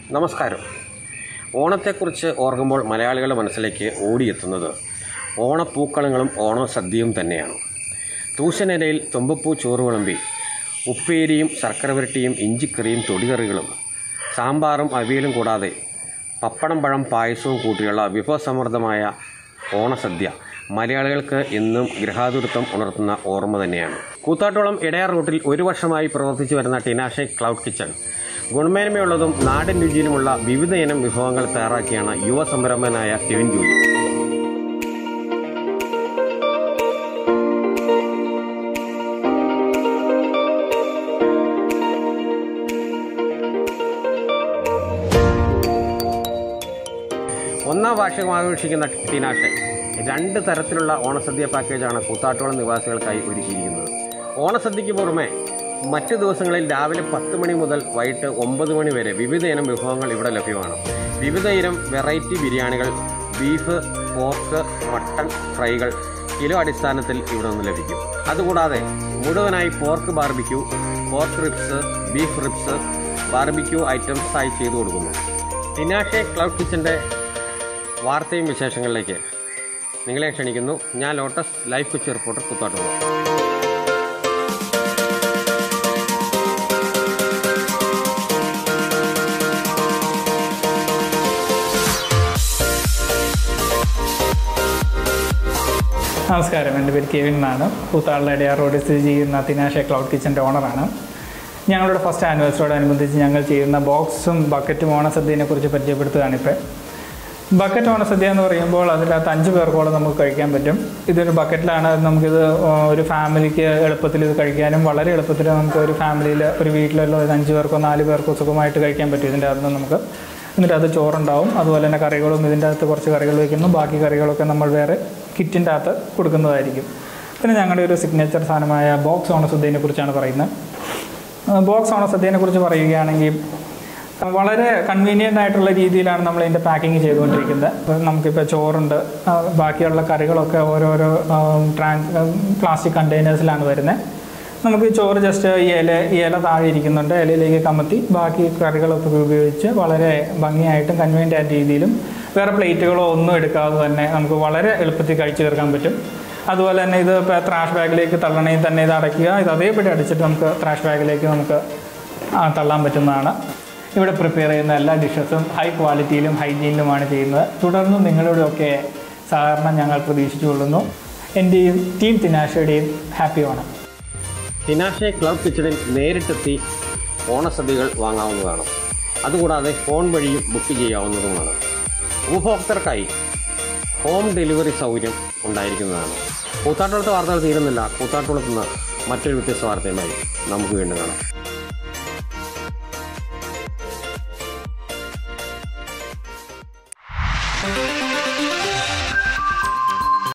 നമസ്കാരം ഓണത്തെക്കുറിച്ച് ഓർക്കുമ്പോൾ മലയാളികളുടെ മനസ്സിലേക്ക് ഓടിയെത്തുന്നത് ഓണപ്പൂക്കളങ്ങളും ഓണസദ്യയും തന്നെയാണ് തൂശനിലയിൽ തുമ്പപ്പൂ ചോറ് വിളമ്പി ഉപ്പേരിയും ശർക്കര വരട്ടിയും ഇഞ്ചിക്കറിയും തൊടികറികളും സാമ്പാറും അവിയലും കൂടാതെ പപ്പടം പഴം പായസവും കൂട്ടിയുള്ള വിഭവസമൃദ്ധമായ ഓണസദ്യ മലയാളികൾക്ക് എന്നും ഗൃഹാതുരത്വം ഉണർത്തുന്ന ഓർമ്മ തന്നെയാണ് കൂത്താട്ടോളം ഇടയാർ റൂട്ടിൽ ഒരു വർഷമായി പ്രവർത്തിച്ചു വരുന്ന ടിനാഷെ ക്ലൗഡ് കിച്ചൺ ഗുണമേന്മയുള്ളതും നാടൻ രുചിയിലുമുള്ള വിവിധ ഇനം വിഭവങ്ങൾ തയ്യാറാക്കിയാണ് യുവ സംരംഭകനായ കെവിൻ ജോലി ഒന്നാം വാർഷികം ആഘോഷിക്കുന്ന ടിനാഷെ രണ്ട് തരത്തിലുള്ള ഓണസദ്യ പാക്കേജാണ് കൂത്താട്ടോളം നിവാസികൾക്കായി ഒരുക്കിയിരിക്കുന്നത് ഓണസദ്യയ്ക്ക് പുറമെ മറ്റു ദിവസങ്ങളിൽ രാവിലെ പത്ത് മണി മുതൽ വൈകിട്ട് ഒമ്പത് മണി വരെ വിവിധ ഇനം വിഭവങ്ങൾ ഇവിടെ ലഭ്യമാണ് വിവിധ ഇനം വെറൈറ്റി ബിരിയാണികൾ ബീഫ് പോർക്ക് മട്ടൺ ഫ്രൈകൾ കിലോ അടിസ്ഥാനത്തിൽ ഇവിടെ നിന്ന് ലഭിക്കും അതുകൂടാതെ മുഴുവനായി pork barbecue pork ribs beef ribs barbecue items ആയി ചെയ്തു കൊടുക്കുന്നു ടിനാഷെ ക്ലൗഡ് കിച്ചൻ്റെ വാർത്തയും വിശേഷങ്ങളിലേക്ക് നിങ്ങളെ ക്ഷണിക്കുന്നു ഞാൻ ലോട്ടസ് ലൈഫ് കൊച്ചി റിപ്പോർട്ടർ കുത്താട്ടുള്ള നമസ്കാരം എൻ്റെ പേര് കെവിൻ എന്നാണ് കൂത്താളിലെ ഡി ആർ റോഡിൽ സ്ഥിതി ചെയ്യുന്ന തിനാഷ ക്ലൗഡ് കിച്ചൻ്റെ ഓണറാണ് ഞങ്ങളുടെ ഫസ്റ്റ് ആനിവേഴ്സറിയോടനുബന്ധിച്ച് ഞങ്ങൾ ചെയ്യുന്ന ബോക്സും ബക്കറ്റും ഓണസദ്യനെ കുറിച്ച് പരിചയപ്പെടുത്തുകയാണ് ഇപ്പോൾ ബക്കറ്റ് ഓണസദ്യ എന്ന് പറയുമ്പോൾ അതിനകത്ത് അഞ്ച് പേർക്കോളം നമുക്ക് കഴിക്കാൻ പറ്റും ഇതൊരു ബക്കറ്റിലാണ് നമുക്കിത് ഒരു ഫാമിലിക്ക് എളുപ്പത്തിൽ ഇത് കഴിക്കാനും വളരെ എളുപ്പത്തിൽ നമുക്ക് ഒരു ഫാമിലിയിൽ ഒരു വീട്ടിലുള്ള ഒരു അഞ്ച് പേർക്കോ നാല് പേർക്കോ സുഖമായിട്ട് കഴിക്കാൻ പറ്റും ഇതിൻ്റെ അകത്ത് നമുക്ക് എന്നിട്ട് അത് ചോറുണ്ടാവും അതുപോലെ തന്നെ കറികളും ഇതിൻ്റെ അകത്ത് കുറച്ച് കറികൾ വയ്ക്കുന്നു ബാക്കി കറികളൊക്കെ നമ്മൾ വേറെ കിറ്റിൻ്റെ അകത്ത് കൊടുക്കുന്നതായിരിക്കും പിന്നെ ഞങ്ങളുടെ ഒരു സിഗ്നേച്ചർ സാധനമായ ബോക്സ് ഓണസദ്യനെ കുറിച്ചാണ് പറയുന്നത് ബോക്സ് ഓണസദ്യനെ കുറിച്ച് പറയുകയാണെങ്കിൽ വളരെ കൺവീനിയൻ്റ് ആയിട്ടുള്ള രീതിയിലാണ് നമ്മൾ ഇതിൻ്റെ പാക്കിങ് ചെയ്തുകൊണ്ടിരിക്കുന്നത് അപ്പോൾ നമുക്കിപ്പോൾ ചോറുണ്ട് ആ, ബാക്കിയുള്ള കറികളൊക്കെ ഓരോരോ ട്രാൻ പ്ലാസ്റ്റിക് കണ്ടെയ്നേഴ്സിലാണ് വരുന്നത് നമുക്ക് ഈ ചോറ് ജസ്റ്റ് ഈ ഇല ഈ ഇല താഴെ ഇരിക്കുന്നുണ്ട് ഇലയിലേക്ക് കമത്തി ബാക്കി കറികളൊക്കെ ഉപയോഗിച്ച് വളരെ ഭംഗിയായിട്ടും കൺവീനിയൻ്റ് ആയ രീതിയിലും വേറെ പ്ലേറ്റുകളോ ഒന്നും എടുക്കാതെ തന്നെ നമുക്ക് വളരെ എളുപ്പത്തിൽ കഴിച്ചു തീർക്കാൻ പറ്റും അതുപോലെ തന്നെ ഇത് ഇപ്പോൾ ത്രാഷ് ബാഗിലേക്ക് തള്ളണമെങ്കിൽ തന്നെ ഇത് അടയ്ക്കുക ഇത് അതേപടി അടിച്ചിട്ട് നമുക്ക് ത്രാഷ് ബാഗിലേക്ക് നമുക്ക് ആ, തള്ളാൻ പറ്റുന്നതാണ് ഇവിടെ പ്രിപ്പയർ ചെയ്യുന്ന എല്ലാ ഡിഷസും ഹൈ ക്വാളിറ്റിയിലും ഹൈജീനിലുമാണ് ചെയ്യുന്നത് തുടർന്നും നിങ്ങളുടെയൊക്കെ സഹകരണം ഞങ്ങൾ പ്രതീക്ഷിച്ചുകൊള്ളുന്നു എൻ്റെയും ടീം തിനാശയുടെയും ഹാപ്പി ഓണം ടിനാഷെ ക്ലൗഡ് കിച്ചണിൽ നേരിട്ടെത്തി ഓണസദ്യകൾ വാങ്ങാവുന്നതാണ് അതുകൂടാതെ ഫോൺ വഴിയും ബുക്ക് ചെയ്യാവുന്നതുമാണ് ഉപഭോക്തർക്കായി ഹോം ഡെലിവറി സൗകര്യം ഉണ്ടായിരിക്കുന്നതാണ് കൂത്താട്ടുളത്തെ വാർത്തകൾ തീരുന്നില്ല കൂത്താട്ടുളത്ത് നിന്ന് മറ്റൊരു വ്യത്യസ്ത വാർത്തയുമായി നമുക്ക് വീണ്ടും കാണാം